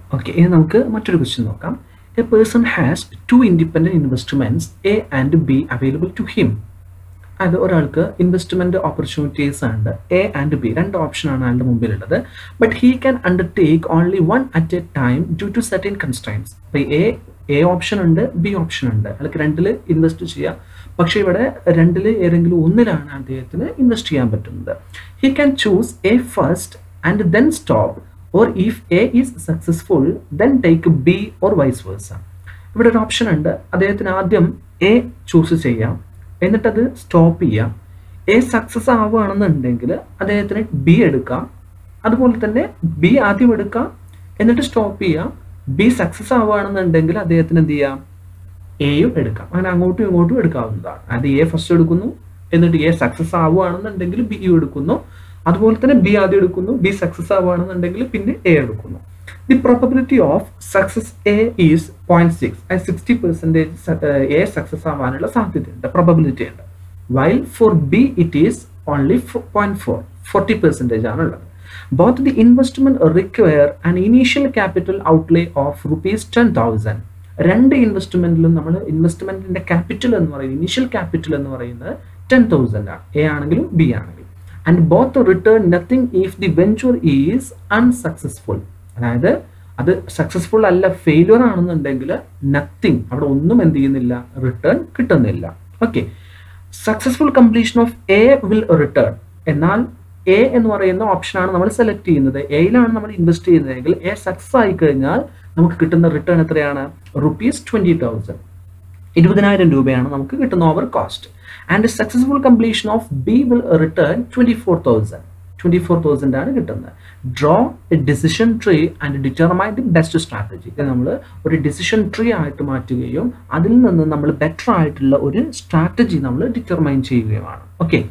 okay ഇനി നമുക്ക് മറ്റൊരു ക്വസ്റ്റ്യൻ നോക്കാം a person has two independent investments A and B available to him അത് ഒരാൾക്ക് ഇൻവെസ്റ്റ്മെന്റ് ഓപ്പർച്യൂണിറ്റീസ് ഉണ്ട് എ ആൻഡ് ബി രണ്ട് ഓപ്ഷനാണ് അയാളുടെ മുമ്പിലുള്ളത് but he can undertake only one at a time due to certain constraints അപ്പോൾ A A option ഉണ്ട് B option ഉണ്ട് അയാൾക്ക് രണ്ടിൽ ഇൻവെസ്റ്റ് ചെയ്യാം പക്ഷേ ഇവിടെ രണ്ടിൽ ഏതെങ്കിലും ഒന്നിലാണ് അദ്ദേഹത്തിന് ഇൻവെസ്റ്റ് ചെയ്യാൻ പറ്റുന്നത് he can choose A first and then stop or if A is successful then take B or vice versa ഇവിടെ ഒരു ഓപ്ഷൻ ഉണ്ട് അദ്ദേഹത്തിന് ആദ്യം എ ചൂസ് ചെയ്യാം എന്നിട്ടത് സ്റ്റോപ്പ് ചെയ്യാം എ സക്സസ് ആവുകയാണെന്നുണ്ടെങ്കിൽ അദ്ദേഹത്തിന് ബി എടുക്കാം അതുപോലെ തന്നെ ബി ആദ്യം എടുക്കാം എന്നിട്ട് സ്റ്റോപ്പ് ചെയ്യാം ബി സക്സസ് ആവുകയാണെന്നുണ്ടെങ്കിൽ അദ്ദേഹത്തിന് എന്ത് ചെയ്യാം എയും എടുക്കാം അങ്ങനെ അങ്ങോട്ടും ഇങ്ങോട്ടും എടുക്കാവുന്നതാണ് അത് എ ഫസ്റ്റ് എടുക്കുന്നു എന്നിട്ട് എ സക്സസ് ആവുകയാണെന്നുണ്ടെങ്കിൽ ബിയും എടുക്കുന്നു അതുപോലെ തന്നെ ബി ആദ്യം എടുക്കുന്നു ബി സക്സസ് ആവുകയാണെന്നുണ്ടെങ്കിൽ പിന്നെ എ എടുക്കുന്നു the probability of success A is point six അത് സിക്സ്റ്റി പെർസെൻറ്റേജ് എ സക്സസ് ആവാനുള്ള സാധ്യതയുണ്ട് പ്രോബിലിറ്റി ഉണ്ട് while for B it is only point four forty percentage ആണുള്ളത് both the investment require and initial capital outlay of rupees ten thousand രണ്ട് ഇൻവെസ്റ്റ്മെന്റിലും നമ്മൾ ഇൻവെസ്റ്റ്മെന്റിന്റെ capital എന്ന് പറയുന്നത് ഇനീഷ്യൽ ക്യാപിറ്റൽ എന്ന് പറയുന്നത് ടെൻ തൗസൻഡ് ആണ് എ ആണെങ്കിലും ബി ആണെങ്കിലും and both return nothing if the venture is unsuccessful അതായത് അത് സക്സസ്ഫുൾ അല്ല ഫെയിലിയർ ആണെന്നുണ്ടെങ്കിൽ നത്തിങ് അവിടെ ഒന്നും എന്ത് ചെയ്യുന്നില്ല റിട്ടേൺ കിട്ടുന്നില്ല okay successful completion of A will return എന്നാൽ എ എന്ന് പറയുന്ന ഓപ്ഷനാണ് നമ്മൾ സെലക്ട് ചെയ്യുന്നത് എയിലാണ് നമ്മൾ ഇൻവെസ്റ്റ് ചെയ്യുന്നതെങ്കിൽ എ സക്സസ് ആയി കഴിഞ്ഞാൽ നമുക്ക് കിട്ടുന്ന റിട്ടേൺ എത്രയാണ് റുപ്പീസ് ട്വന്റി തൗസൻഡ് ഇരുപതിനായിരം രൂപയാണ് നമുക്ക് കിട്ടുന്ന over cost and successful completion of B will return twenty four thousand twenty four thousand ആണ് കിട്ടുന്നത് draw a decision tree and determine the best strategy നമ്മൾ ഒരു ഡിസിഷൻ ട്രീ ആയിട്ട് മാറ്റുകയും അതിൽ നിന്ന് നമ്മൾ ബെറ്റർ ആയിട്ടുള്ള ഒരു സ്ട്രാറ്റജി നമ്മൾ ഡിറ്റർമൈൻ ചെയ്യുകയുമാണ് ഓക്കെ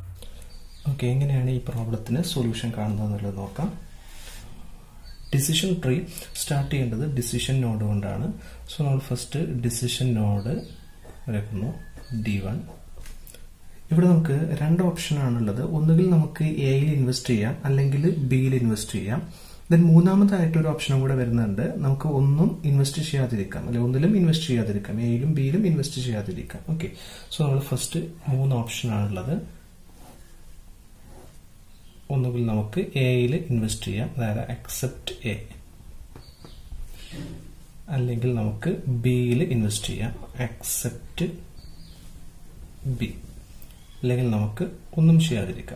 ഓക്കെ എങ്ങനെയാണ് ഈ പ്രോബ്ലത്തിന് സൊല്യൂഷൻ കാണുന്നത് എന്നുള്ളത് നോക്കാം ഡിസിഷൻ ട്രീ സ്റ്റാർട്ട് ചെയ്യേണ്ടത് ഡിസിഷൻ നോഡ് കൊണ്ടാണ് സോ നമ്മൾ ഫസ്റ്റ് ഡിസിഷൻ നോഡ് വരയ്ക്കുന്നു ഡി വൺ ഇവിടെ നമുക്ക് രണ്ട് ഓപ്ഷൻ ആണുള്ളത് ഒന്നുകിൽ നമുക്ക് എയിൽ ഇൻവെസ്റ്റ് ചെയ്യാം അല്ലെങ്കിൽ ബിയിൽ ഇൻവെസ്റ്റ് ചെയ്യാം ദെൻ മൂന്നാമതായിട്ട് ഒരു ഓപ്ഷനും കൂടെ വരുന്നുണ്ട് നമുക്ക് ഒന്നും ഇൻവെസ്റ്റ് ചെയ്യാതിരിക്കാം അല്ലെങ്കിൽ ഒന്നിലും ഇൻവെസ്റ്റ് ചെയ്യാതിരിക്കാം എയിലും ബിയിലും ഇൻവെസ്റ്റ് ചെയ്യാതിരിക്കാം ഓക്കെ സോ നമ്മൾ ഫസ്റ്റ് മൂന്ന് ഓപ്ഷൻ ആണുള്ളത് ഒന്നുകിൽ നമുക്ക് എയിൽ ഇൻവെസ്റ്റ് ചെയ്യാം അതായത് അക്സെപ്റ്റ് എ അല്ലെങ്കിൽ നമുക്ക് ബിയിൽ ഇൻവെസ്റ്റ് ചെയ്യാം അക്സെപ്റ്റ് ബി അല്ലെങ്കിൽ നമുക്ക് ഒന്നും ചെയ്യാതിരിക്കാം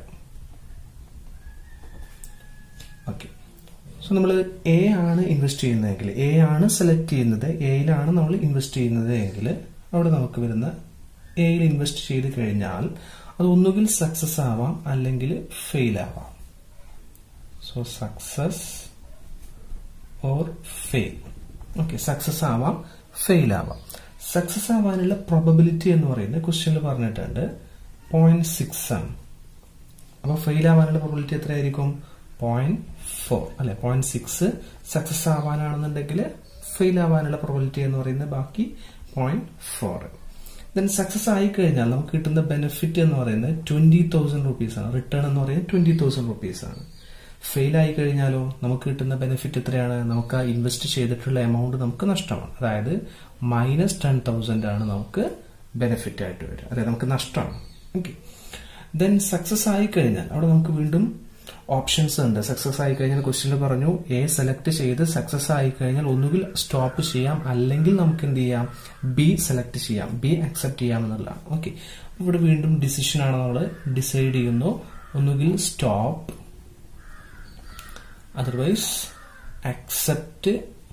ഓക്കെ സോ നമ്മൾ എ ആണ് ഇൻവെസ്റ്റ് ചെയ്യുന്നതെങ്കിൽ എ ആണ് സെലക്ട് ചെയ്യുന്നത് എയിലാണ് നമ്മൾ ഇൻവെസ്റ്റ് ചെയ്യുന്നത് എങ്കിൽ അവിടെ നമുക്ക് വരുന്ന എയിൽ ഇൻവെസ്റ്റ് ചെയ്ത് കഴിഞ്ഞാൽ അത് ഒന്നുകിൽ സക്സസ് ആവാം അല്ലെങ്കിൽ ഫെയിൽ ആവാം so success or fail okay success ആവാം ഫെയിൽ ആവാം സക്സസ് ആവാനുള്ള പ്രോബബിലിറ്റി എന്ന് പറയുന്നത് ക്വസ്റ്റ്യനിൽ പറഞ്ഞിട്ടുണ്ട് പോയിന്റ് സിക്സ് ആണ് അപ്പൊ ഫെയിൽ ആവാനുള്ള പ്രോബിലിറ്റി എത്രയായിരിക്കും പോയിന്റ് ഫോർ അല്ലെ പോയിന്റ് സിക്സ് സക്സസ് ആവാനാണെന്നുണ്ടെങ്കിൽ ഫെയിൽ ആവാനുള്ള പ്രോബിലിറ്റി എന്ന് പറയുന്നത് ബാക്കി പോയിന്റ് ഫോർ ദെൻ സക്സസ് ആയി കഴിഞ്ഞാൽ നമുക്ക് കിട്ടുന്ന ബെനിഫിറ്റ് എന്ന് പറയുന്നത് ട്വന്റി തൗസൻഡ് റുപ്പീസ് ആണ് റിട്ടേൺ എന്ന് പറയുന്നത് ട്വന്റി തൗസൻഡ് റുപ്പീസ് ആണ് ഫെയിൽ ആയി കഴിഞ്ഞാലോ നമുക്ക് കിട്ടുന്ന ബെനിഫിറ്റ് എത്രയാണ് നമുക്ക് ആ ഇൻവെസ്റ്റ് ചെയ്തിട്ടുള്ള എമൗണ്ട് നമുക്ക് നഷ്ടമാണ് അതായത് മൈനസ് ടെൻ തൗസൻഡ് ആണ് നമുക്ക് ബെനിഫിറ്റ് ആയിട്ട് വരിക അതായത് നമുക്ക് നഷ്ടമാണ് ഓക്കെ ദെൻ സക്സസ് ആയി കഴിഞ്ഞാൽ അവിടെ നമുക്ക് വീണ്ടും ഓപ്ഷൻസ് ഉണ്ട് സക്സസ് ആയി കഴിഞ്ഞാൽ ക്വസ്റ്റ്യനിൽ പറഞ്ഞു എ സെലക്ട് ചെയ്ത് സക്സസ് ആയി കഴിഞ്ഞാൽ ഒന്നുകിൽ സ്റ്റോപ്പ് ചെയ്യാം അല്ലെങ്കിൽ നമുക്ക് എന്ത് ചെയ്യാം ബി സെലക്ട് ചെയ്യാം ബി അക്സെപ്റ്റ് ചെയ്യാം എന്നുള്ളതാണ് ഓക്കെ ഇവിടെ വീണ്ടും ഡിസിഷൻ ആണ് നമ്മൾ ഡിസൈഡ് ചെയ്യുന്നു ഒന്നുകിൽ stop otherwise accept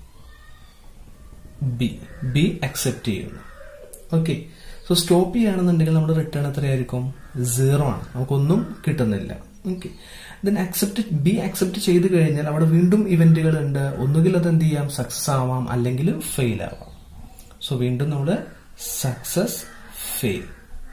B B accept ചെയ്യുന്നു ഓക്കെ സോ സ്റ്റോപ്പ് ചെയ്യുകയാണെന്നുണ്ടെങ്കിൽ നമ്മുടെ റിട്ടേൺ എത്രയായിരിക്കും സീറോ ആണ് നമുക്കൊന്നും കിട്ടുന്നില്ല okay then accept B accept ചെയ്ത് കഴിഞ്ഞാൽ അവിടെ വീണ്ടും ഇവന്റുകൾ ഉണ്ട് ഒന്നുകിൽ അത് എന്ത് ചെയ്യാം സക്സസ് ആവാം അല്ലെങ്കിൽ ഫെയിൽ ആവാം സോ വീണ്ടും നമ്മൾ success fail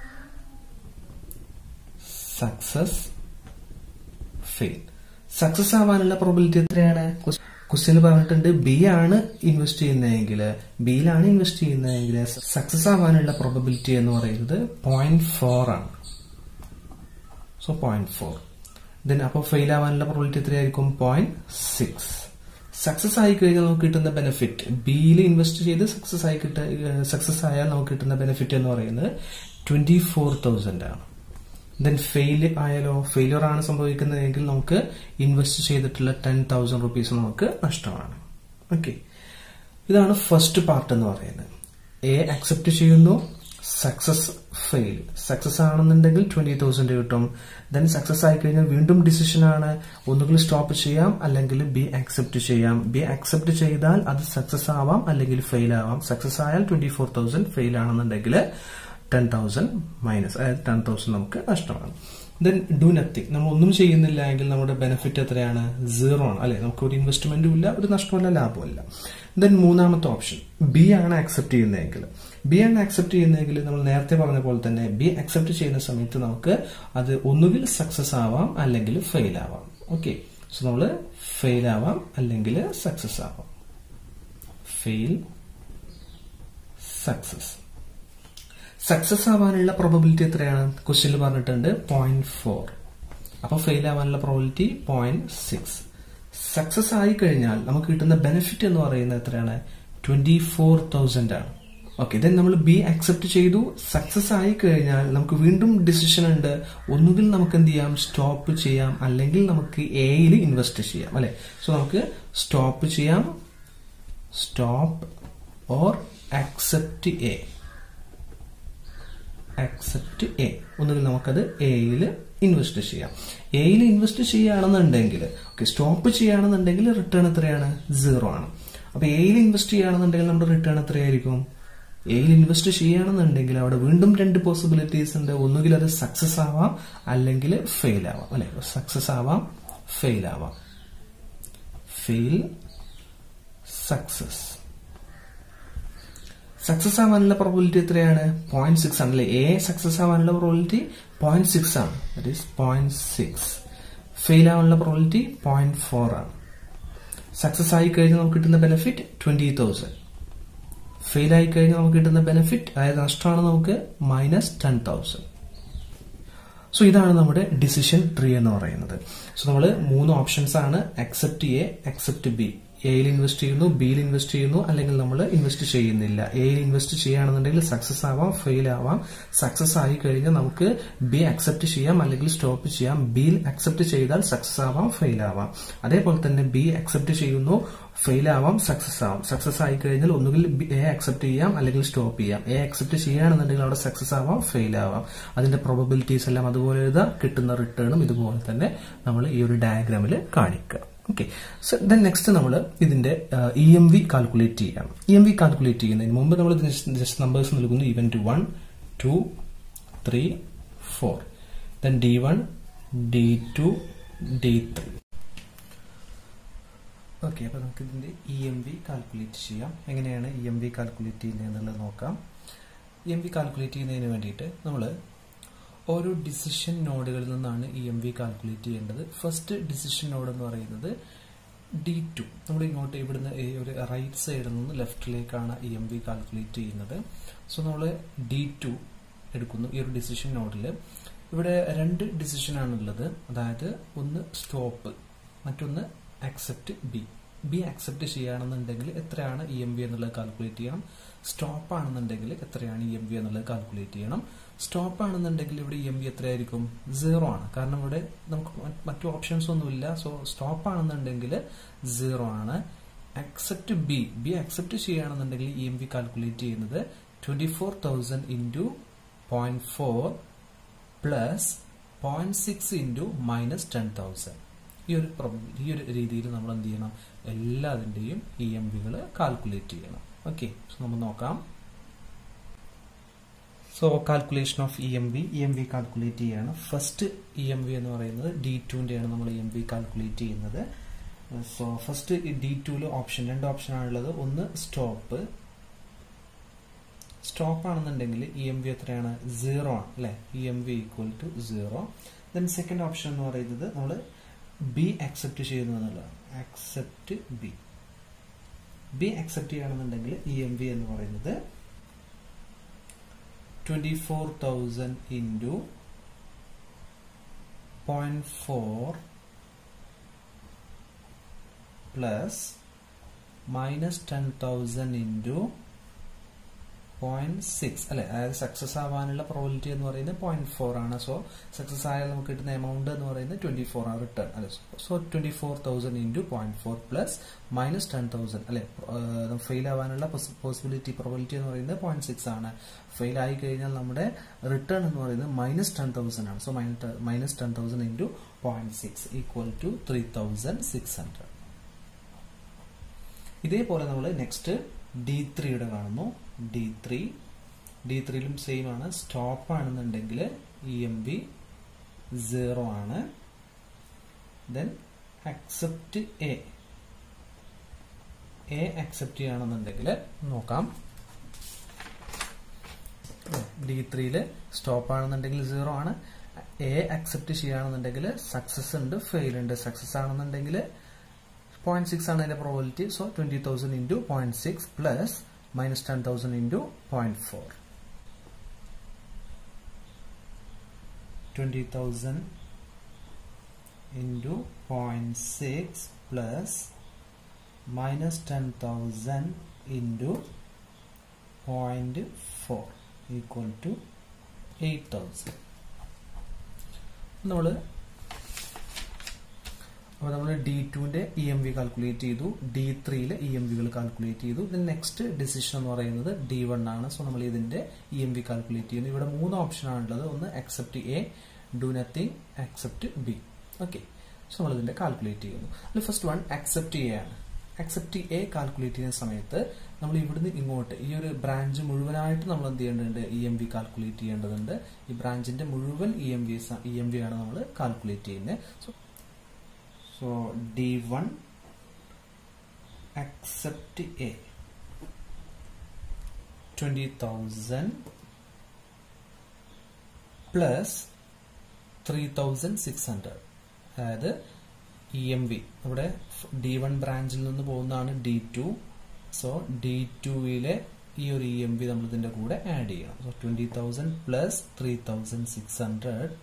success fail success ആവാനുള്ള പ്രോബിലിറ്റി എത്രയാണ് ക്വസ്റ്റ്യൻ പറഞ്ഞിട്ടുണ്ട് ബി ആണ് ഇൻവെസ്റ്റ് ചെയ്യുന്നതെങ്കിൽ ബിയിലാണ് ഇൻവെസ്റ്റ് ചെയ്യുന്നതെങ്കിൽ സക്സസ് ആവാനുള്ള പ്രോബിലിറ്റി എന്ന് പറയുന്നത് പോയിന്റ് ഫോർ ആണ് സോ പോയിന്റ് ഫോർ ദെൻ അപ്പോൾ ഫെയിൽ ആവാനുള്ള പ്രോബിലിറ്റി എത്രയായിരിക്കും പോയിന്റ് സിക്സ് സക്സസ് ആയി കഴിഞ്ഞാൽ നമുക്ക് കിട്ടുന്ന ബെനിഫിറ്റ് ബിയിൽ ഇൻവെസ്റ്റ് ചെയ്ത് സക്സസ് ആയി കിട്ട സക്സസ് ആയാൽ നമുക്ക് കിട്ടുന്ന ബെനിഫിറ്റ് എന്ന് പറയുന്നത് ട്വന്റി ഫോർ തൗസൻഡ് ആണ് ദെൻ ഫെയിൽ ആയാലോ ഫെയിലിയർ ആണ് സംഭവിക്കുന്നതെങ്കിൽ നമുക്ക് ഇൻവെസ്റ്റ് ചെയ്തിട്ടുള്ള ടെൻ തൗസൻഡ് റുപ്പീസ് നമുക്ക് നഷ്ടമാണ് ഓക്കെ ഇതാണ് ഫസ്റ്റ് പാർട്ട് എന്ന് പറയുന്നത് എ അക്സെപ്റ്റ് ചെയ്യുന്നു സക്സസ് ഫെയിൽ സക്സസ് ആണെന്നുണ്ടെങ്കിൽ ട്വന്റി തൗസൻഡ് കിട്ടും ദെൻ സക്സസ് ആയി കഴിഞ്ഞാൽ വീണ്ടും ഡിസിഷൻ ആണ് ഒന്നുകിൽ സ്റ്റോപ്പ് ചെയ്യാം അല്ലെങ്കിൽ ബി അക്സെപ്റ്റ് ചെയ്യാം ബി അക്സെപ്റ്റ് ചെയ്താൽ അത് സക്സസ് ആവാം അല്ലെങ്കിൽ ഫെയിൽ ആവാം സക്സസ് ആയാൽ ട്വന്റി ഫോർ തൗസൻഡ് ഫെയിൽ ആണെന്നുണ്ടെങ്കിൽ ടെൻ തൗസൻഡ് മൈനസ് അതായത് ടെൻ തൗസൻഡ് നമുക്ക് നഷ്ടമാണ് ദെൻ ഡു നത്തിങ് നമ്മൾ ഒന്നും ചെയ്യുന്നില്ല എങ്കിൽ നമ്മുടെ ബെനിഫിറ്റ് എത്രയാണ് സീറോ ആണ് അല്ലെ നമുക്ക് ഒരു ഇൻവെസ്റ്റ്മെന്റും ഇല്ല ഒരു നഷ്ടമല്ല ലാഭമല്ല ദെൻ മൂന്നാമത്തെ ഓപ്ഷൻ ബി ആണ് ആക്സെപ്റ്റ് ചെയ്യുന്നതെങ്കിൽ ബി ആണ് ആക്സെപ്റ്റ് ചെയ്യുന്നതെങ്കിൽ നമ്മൾ നേരത്തെ പറഞ്ഞ പോലെ തന്നെ ബി അക്സെപ്റ്റ് ചെയ്യുന്ന സമയത്ത് നമുക്ക് അത് ഒന്നുകിൽ സക്സസ് ആവാം അല്ലെങ്കിൽ ഫെയിൽ ആവാം ഓക്കെ സോ നമ്മൾ ഫെയിൽ ആവാം അല്ലെങ്കിൽ സക്സസ് ആവാം ഫെയിൽ സക്സസ് സക്സസ് ആവാനുള്ള പ്രോബബിലിറ്റി എത്രയാണ് ക്വസ്റ്റ്യനിൽ പറഞ്ഞിട്ടുണ്ട് പോയിന്റ് ഫോർ അപ്പൊ ഫെയിൽ ആവാനുള്ള പ്രോബിലിറ്റി പോയിന്റ് സിക്സ് സക്സസ് ആയി കഴിഞ്ഞാൽ നമുക്ക് കിട്ടുന്ന ബെനിഫിറ്റ് എന്ന് പറയുന്നത് എത്രയാണ് ട്വന്റി ഫോർ തൗസൻഡ് ആണ് ഓക്കെ ദെൻ നമ്മൾ ബി അക്സെപ്റ്റ് ചെയ്തു സക്സസ് ആയി കഴിഞ്ഞാൽ നമുക്ക് വീണ്ടും ഡിസിഷൻ ഉണ്ട് ഒന്നുകിൽ നമുക്ക് എന്ത് ചെയ്യാം സ്റ്റോപ്പ് ചെയ്യാം അല്ലെങ്കിൽ നമുക്ക് എയിൽ ഇൻവെസ്റ്റ് ചെയ്യാം അല്ലെ സോ നമുക്ക് സ്റ്റോപ്പ് ചെയ്യാം stop or accept A accept A ഒന്നുകിൽ നമുക്കത് എയിൽ ഇൻവെസ്റ്റ് ചെയ്യാം എയിൽ ഇൻവെസ്റ്റ് ചെയ്യുകയാണെന്നുണ്ടെങ്കിൽ ഓക്കെ സ്റ്റോപ്പ് ചെയ്യുകയാണെന്നുണ്ടെങ്കിൽ റിട്ടേൺ എത്രയാണ് സീറോ ആണ് അപ്പൊ എയിൽ ഇൻവെസ്റ്റ് ചെയ്യുകയാണെന്നുണ്ടെങ്കിൽ നമ്മുടെ റിട്ടേൺ എത്രയായിരിക്കും എയിൽ ഇൻവെസ്റ്റ് ചെയ്യുകയാണെന്നുണ്ടെങ്കിൽ അവിടെ വീണ്ടും രണ്ട് പോസിബിലിറ്റീസ് ഉണ്ട് ഒന്നുകിൽ അത് സക്സസ് ആവാം അല്ലെങ്കിൽ ഫെയിൽ ആവാം അല്ലെ സക്സസ് ആവാം ഫെയിൽ ആവാം ഫെയിൽ സക്സസ് സക്സസ് ആവാനുള്ള പ്രോബിലിറ്റി എത്രയാണ് പോയിന്റ് സിക്സ് ആണ് അല്ലെ എ സക്സസ് ആവാനുള്ള പ്രോബിലിറ്റി പോയിന്റ് സിക്സ് ആണ് that is point six fail ആവാനുള്ള പ്രോബിലിറ്റി പോയിന്റ് ഫോർ ആണ് സക്സസ് ആയി കഴിഞ്ഞാൽ നമുക്ക് കിട്ടുന്ന ബെനിഫിറ്റ് ട്വന്റി തൗസൻഡ് ഫെയിൽ ആയി കഴിഞ്ഞാൽ നമുക്ക് കിട്ടുന്ന ബെനിഫിറ്റ് അതായത് നഷ്ടമാണ് നമുക്ക് മൈനസ് ടെൻ തൗസൻഡ് സോ ഇതാണ് നമ്മുടെ ഡിസിഷൻ ട്രീ എന്ന് പറയുന്നത് സോ നമ്മൾ മൂന്ന് ഓപ്ഷൻസ് ആണ് അക്സെപ്റ്റ് എ അക്സെപ്റ്റ് ബി എയിൽ ഇൻവെസ്റ്റ് ചെയ്യുന്നു ബിയിൽ ഇൻവെസ്റ്റ് ചെയ്യുന്നു അല്ലെങ്കിൽ നമ്മൾ ഇൻവെസ്റ്റ് ചെയ്യുന്നില്ല എയിൽ ഇൻവെസ്റ്റ് ചെയ്യുകയാണെന്നുണ്ടെങ്കിൽ സക്സസ് ആവാം ഫെയിൽ ആവാം സക്സസ് ആയി കഴിഞ്ഞാൽ നമുക്ക് ബി അക്സെപ്റ്റ് ചെയ്യാം അല്ലെങ്കിൽ സ്റ്റോപ്പ് ചെയ്യാം ബിയിൽ അക്സെപ്റ്റ് ചെയ്താൽ സക്സസ് ആവാം ഫെയിൽ ആവാം അതേപോലെ തന്നെ ബി അക്സെപ്റ്റ് ചെയ്യുന്നു ഫെയിൽ ആവാം സക്സസ് ആവാം സക്സസ് ആയി കഴിഞ്ഞാൽ ഒന്നുകിൽ എ അക്സെപ്റ്റ് ചെയ്യാം അല്ലെങ്കിൽ സ്റ്റോപ്പ് ചെയ്യാം എ അക്സെപ്റ്റ് ചെയ്യുകയാണെന്നുണ്ടെങ്കിൽ അവിടെ സക്സസ് ആവാം ഫെയിൽ ആവാം അതിന്റെ പ്രോബബിലിറ്റീസ് എല്ലാം അതുപോലെ എഴുതാം കിട്ടുന്ന റിട്ടേണും ഇതുപോലെ തന്നെ നമ്മൾ ഈ ഒരു ഡയഗ്രാമിൽ കാണിക്കുക ഓക്കെ സോ ദെൻ നെക്സ്റ്റ് നമ്മൾ ഇതിന്റെ ഇ എം വി കാൽക്കുലേറ്റ് ചെയ്യണം ഇ എം വി കാൽക്കുലേറ്റ് ചെയ്യുന്നതിന് മുമ്പ് നമ്മൾ ജസ്റ്റ് നമ്പേഴ്സ് നൽകുന്നു event one two three four then D one D two D three okay അപ്പൊ നമുക്ക് ഇതിന്റെ ഇ എം വി കാൽക്കുലേറ്റ് ചെയ്യാം എങ്ങനെയാണ് ഇ എം വി കാൽക്കുലേറ്റ് ചെയ്യുന്നത് എന്നുള്ളത് നോക്കാം ഇ എം വി കാൽക്കുലേറ്റ് ചെയ്യുന്നതിന് വേണ്ടിയിട്ട് നമ്മൾ ഓരോ ഡിസിഷൻ നോഡുകളിൽ നിന്നാണ് ഇ എം വി കാൽക്കുലേറ്റ് ചെയ്യേണ്ടത് ഫസ്റ്റ് ഡിസിഷൻ നോഡ് എന്ന് പറയുന്നത് ഡി ടു നമ്മൾ ഇങ്ങോട്ട് ഇവിടുന്ന് ഈ ഒരു റൈറ്റ് സൈഡിൽ നിന്ന് ലെഫ്റ്റിലേക്കാണ് ഇ എം വി കാൽക്കുലേറ്റ് ചെയ്യുന്നത് സോ നമ്മൾ ഡി ടു എടുക്കുന്നു ഈ ഒരു ഡിസിഷൻ നോഡിൽ ഇവിടെ രണ്ട് ഡിസിഷൻ ആണുള്ളത് അതായത് ഒന്ന് സ്റ്റോപ്പ് മറ്റൊന്ന് അക്സെപ്റ്റ് ബി ബി അക്സെപ്റ്റ് ചെയ്യുകയാണെന്നുണ്ടെങ്കിൽ എത്രയാണ് ഇ എം വി എന്നുള്ളത് കാൽക്കുലേറ്റ് ചെയ്യണം സ്റ്റോപ്പ് ആണെന്നുണ്ടെങ്കിൽ എത്രയാണ് ഇ എം വി എന്നുള്ളത് കാൽക്കുലേറ്റ് ചെയ്യണം സ്റ്റോപ്പ് ആണെന്നുണ്ടെങ്കിൽ ഇവിടെ ഇ എം വി എത്രയായിരിക്കും സീറോ ആണ് കാരണം ഇവിടെ നമുക്ക് മറ്റു ഓപ്ഷൻസ് ഒന്നുമില്ല സോ സ്റ്റോപ്പ് ആണെന്നുണ്ടെങ്കിൽ സീറോ ആണ് അക്സെപ്റ്റ് ബി ബി അക്സെപ്റ്റ് ചെയ്യുകയാണെന്നുണ്ടെങ്കിൽ ഇ എം വി കാൽക്കുലേറ്റ് ചെയ്യുന്നത് twenty four thousand into point four plus point six into minus ten thousand ഈ ഒരു ഈ ഒരു രീതിയിൽ നമ്മൾ എന്ത് ചെയ്യണം എല്ലാതിൻ്റെയും ഇ എം വികൾ കാൽക്കുലേറ്റ് ചെയ്യണം ഓക്കെ സോ നമ്മൾ നോക്കാം so calculation of E M V E M V calculate ചെയ്യാണ് ഫസ്റ്റ് ഇ എം വി എന്ന് പറയുന്നത് ഡി ടുവിൻ്റെയാണ് നമ്മൾ ഇ എം വി കാൽക്കുലേറ്റ് ചെയ്യുന്നത് സോ ഫസ്റ്റ് ഡി ടുവിൽ ഓപ്ഷൻ രണ്ട് ഓപ്ഷൻ ആണുള്ളത് ഒന്ന് സ്റ്റോപ്പ് സ്റ്റോപ്പ് ആണെന്നുണ്ടെങ്കിൽ ഇ എം വി എത്രയാണ് സീറോ ആണ് അല്ലെ E M V equal to zero then second option എന്ന് പറയുന്നത് നമ്മൾ ബി അക്സെപ്റ്റ് ചെയ്യുന്നു എന്നുള്ളതാണ് അക്സെപ്റ്റ് ബി ബി അക്സെപ്റ്റ് ചെയ്യുകയാണെന്നുണ്ടെങ്കിൽ ഇ എം വി എന്ന് പറയുന്നത് twenty four thousand into point four plus minus ten thousand into point six അല്ലെ അതായത് സക്സസ് ആവാനുള്ള പ്രോബിലിറ്റി എന്ന് പറയുന്നത് പോയിന്റ് ഫോർ ആണ് സോ സക്സസ് ആയാൽ നമുക്ക് കിട്ടുന്ന എമൗണ്ട് എന്ന് പറയുന്നത് ട്വന്റി ഫോർ ആണ് റിട്ടേൺ അല്ലെ so twenty four thousand into point four plus minus ten thousand അല്ലെ ഫെയിൽ ആവാനുള്ള പോസിബിലിറ്റി പ്രോബിലിറ്റി എന്ന് പറയുന്നത് പോയിന്റ് സിക്സ് ആണ് ഫെയിൽ ആയി കഴിഞ്ഞാൽ നമ്മുടെ റിട്ടേൺ എന്ന് പറയുന്നത് മൈനസ് ടെൻ തൗസൻഡ് ആണ് so minus ten thousand into point six equal to three thousand six hundred ഇതേപോലെ നമ്മൾ നെക്സ്റ്റ് ഡി ത്രീയുടെ കാണുന്നു ഡി ത്രീ ഡി ത്രീയിലും സെയിം ആണ് സ്റ്റോപ്പ് ആണെന്നുണ്ടെങ്കിൽ ഇ എം ബി സീറോ ആണ് then accept A A accept ചെയ്യുകയാണെന്നുണ്ടെങ്കിൽ നോക്കാം ഡി ത്രീയില് സ്റ്റോപ്പ് ആണെന്നുണ്ടെങ്കിൽ സീറോ ആണ് എ അക്സെപ്റ്റ് ചെയ്യുകയാണെന്നുണ്ടെങ്കിൽ സക്സസ് ഉണ്ട് ഫെയിൽ ഉണ്ട് സക്സസ് ആണെന്നുണ്ടെങ്കിൽ പോയിന്റ് സിക്സ് ആണ് അതിന്റെ probability so twenty thousand into point six plus minus ten thousand into point four twenty thousand into point six plus minus ten thousand into point four equal to eight thousand നമ്മൾ അപ്പോൾ നമ്മൾ D ടുവിന്റെ E M V calculate ചെയ്തു D ത്രീയിലെ E M വികൾ calculate ചെയ്തു ഇതിന് next decision എന്ന് പറയുന്നത് ഡി വൺ ആണ് സോ നമ്മൾ ഇതിന്റെ ഇ എം വി കാൽക്കുലേറ്റ് ചെയ്യുന്നു ഇവിടെ മൂന്ന് ഓപ്ഷൻ ആണുള്ളത് ഒന്ന് accept A do nothing accept B okay so നമ്മൾ ഇതിന്റെ കാൽക്കുലേറ്റ് ചെയ്യുന്നു അതിൽ ഫസ്റ്റ് വൺ അക്സെപ്റ്റ് എ ആണ് അക്സെപ്റ്റ് എ കാൽക്കുലേറ്റ് ചെയ്യുന്ന സമയത്ത് നമ്മൾ ഇവിടുന്ന് ഇങ്ങോട്ട് ഈ ഒരു ബ്രാഞ്ച് മുഴുവനായിട്ട് നമ്മൾ എന്ത് ചെയ്യേണ്ടതുണ്ട് ഇ എം വി കാൽക്കുലേറ്റ് ചെയ്യേണ്ടതുണ്ട് ഈ ബ്രാഞ്ചിന്റെ മുഴുവൻ E M V E M V ആണ് നമ്മൾ കാൽക്കുലേറ്റ് ചെയ്യുന്നത് so So D1 accept A 20,000 plus 3,600 അതായത് ഇ എം വി ഇവിടെ ഡി വൺ ബ്രാഞ്ചിൽ നിന്ന് പോകുന്നതാണ് ഡി ടു സോ ഡി ടുവിലെ ഈ ഒരു ഇ എം വി നമ്മൾ ഇതിന്റെ കൂടെ ആഡ് ചെയ്യണം so twenty thousand plus three thousand six hundred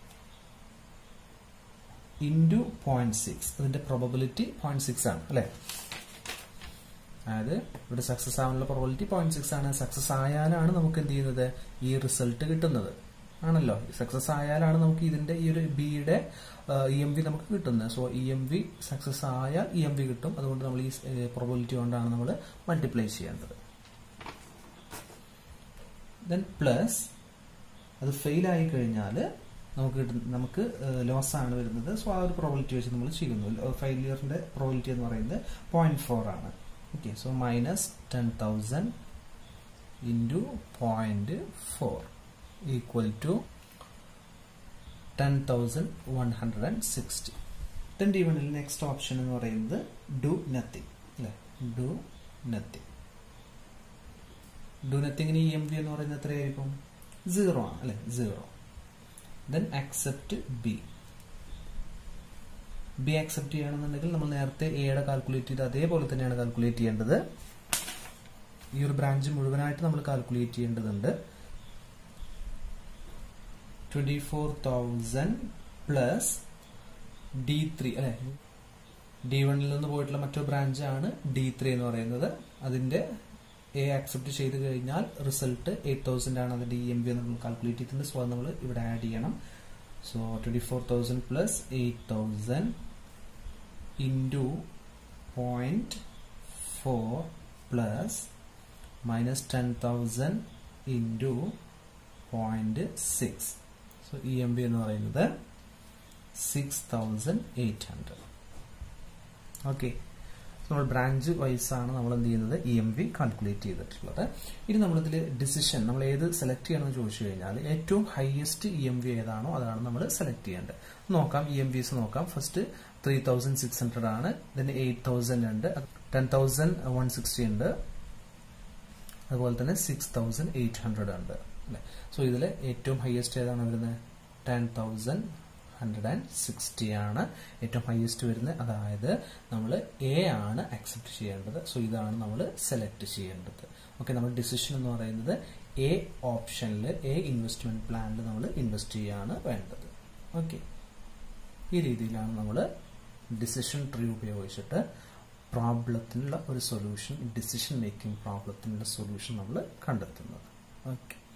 into point six അതിന്റെ പ്രോബബിലിറ്റി പോയിന്റ് സിക്സ് ആണ് അല്ലെ അതായത് ഇവിടെ സക്സസ് ആവാനുള്ള പ്രോബിലിറ്റി പോയിന്റ് സിക്സ് ആണ് സക്സസ് ആയാലാണ് നമുക്ക് എന്ത് ചെയ്യുന്നത് ഈ റിസൾട്ട് കിട്ടുന്നത് ആണല്ലോ സക്സസ് ആയാലാണ് നമുക്ക് ഇതിന്റെ ഈ ഒരു ബിയുടെ ഇ എം വി നമുക്ക് കിട്ടുന്നത് so E M V success ആയാൽ ഇ എം വി കിട്ടും അതുകൊണ്ട് നമ്മൾ ഈ പ്രോബിലിറ്റി കൊണ്ടാണ് നമ്മൾ മൾട്ടിപ്ലൈ ചെയ്യേണ്ടത് ദെൻ പ്ലസ് അത് ഫെയിൽ ആയി കഴിഞ്ഞാൽ നമുക്ക് കിട്ടുന്ന നമുക്ക് ലോസ് ആണ് വരുന്നത് സോ ആ ഒരു പ്രോബിലിറ്റി വെച്ച് നമ്മൾ ചെയ്യുന്നു ഫെയിലിയറിന്റെ പ്രോബിലിറ്റി എന്ന് പറയുന്നത് പോയിന്റ് ഫോർ ആണ് okay so minus ten thousand into point four equal to ten thousand one hundred and sixty then D വണ്ണിൽ നെക്സ്റ്റ് ഓപ്ഷൻ എന്ന് പറയുന്നത് ഡു നത്തിങ് അല്ലെ ഡു നത്തിങ് ഡു നത്തിങ്ങിന് ഇ എം വി എന്ന് പറയുന്നത് എത്രയായിരിക്കും സീറോ ആണ് അല്ലെ zero then accept B B accept ചെയ്യണമെന്നുണ്ടെങ്കിൽ നമ്മൾ നേരത്തെ എയുടെ കാൽക്കുലേറ്റ് ചെയ്ത് അതേപോലെ തന്നെയാണ് കാൽക്കുലേറ്റ് ചെയ്യേണ്ടത് ഈ ഒരു ബ്രാഞ്ച് മുഴുവനായിട്ട് നമ്മൾ കാൽക്കുലേറ്റ് ചെയ്യേണ്ടതുണ്ട് twenty four thousand plus D three അല്ലെ ഡി വണ്ണിൽ നിന്ന് പോയിട്ടുള്ള മറ്റൊരു ബ്രാഞ്ചാണ് ഡി ത്രീ എന്ന് പറയുന്നത് അതിന്റെ എ ആക്സെപ്റ്റ് ചെയ്ത് കഴിഞ്ഞാൽ റിസൾട്ട് എയ്റ്റ് തൗസൻഡ് ആണ് അതിന്റെ ഇ എം ബി നമ്മൾ കാൽക്കുലേറ്റ് ചെയ്തിട്ടുണ്ട് സോ അത് നമ്മൾ ഇവിടെ ആഡ് ചെയ്യണം so twenty four thousand plus eight thousand into point four plus minus ten thousand into point six so E M B എന്ന് പറയുന്നത് six thousand eight hundred okay നമ്മൾ branch wise ആണ് നമ്മൾ എന്ത് ചെയ്യുന്നത് ഇ എം വി കാൽക്കുലേറ്റ് ചെയ്തിട്ടുള്ളത് ഇനി നമ്മളിതിൽ ഡിസിഷൻ നമ്മൾ ഏത് സെലക്ട് ചെയ്യണമെന്ന് ചോദിച്ചു കഴിഞ്ഞാൽ ഏറ്റവും ഹയസ്റ്റ് ഇ എം വി ഏതാണോ അതാണ് നമ്മൾ സെലക്ട് ചെയ്യേണ്ടത് നോക്കാം ഇ എം വിസ് നോക്കാം first three thousand six hundred ആണ് ഇതിന് എയ്റ്റ് തൗസൻഡ് ഉണ്ട് ടെൻ തൗസൻഡ് വൺ സിക്സ്റ്റി ഉണ്ട് അതുപോലെ തന്നെ സിക്സ് തൗസൻഡ് എയ്റ്റ് ഹൺഡ്രഡ് ഉണ്ട് അല്ലെ സോ ഇതിൽ ഏറ്റവും ഹയസ്റ്റ് ഏതാണ് വരുന്നത് ten thousand hundred and sixty ആണ് ഏറ്റവും ഹയസ്റ്റ് വരുന്നത് അതായത് നമ്മൾ എ ആണ് അക്സെപ്റ്റ് ചെയ്യേണ്ടത് സോ ഇതാണ് നമ്മൾ സെലക്ട് ചെയ്യേണ്ടത് ഓക്കെ നമ്മൾ ഡിസിഷൻ എന്ന് പറയുന്നത് എ ഓപ്ഷനിൽ എ ഇൻവെസ്റ്റ്മെന്റ് പ്ലാനിൽ നമ്മൾ ഇൻവെസ്റ്റ് ചെയ്യാണ് വേണ്ടത് ഓക്കെ ഈ രീതിയിലാണ് നമ്മൾ ഡിസിഷൻ ട്രീ ഉപയോഗിച്ചിട്ട് പ്രോബ്ലത്തിനുള്ള ഒരു സൊല്യൂഷൻ ഡിസിഷൻ മേക്കിംഗ് പ്രോബ്ലത്തിനുള്ള സൊല്യൂഷൻ നമ്മൾ കണ്ടെത്തുന്നത് ഓക്കെ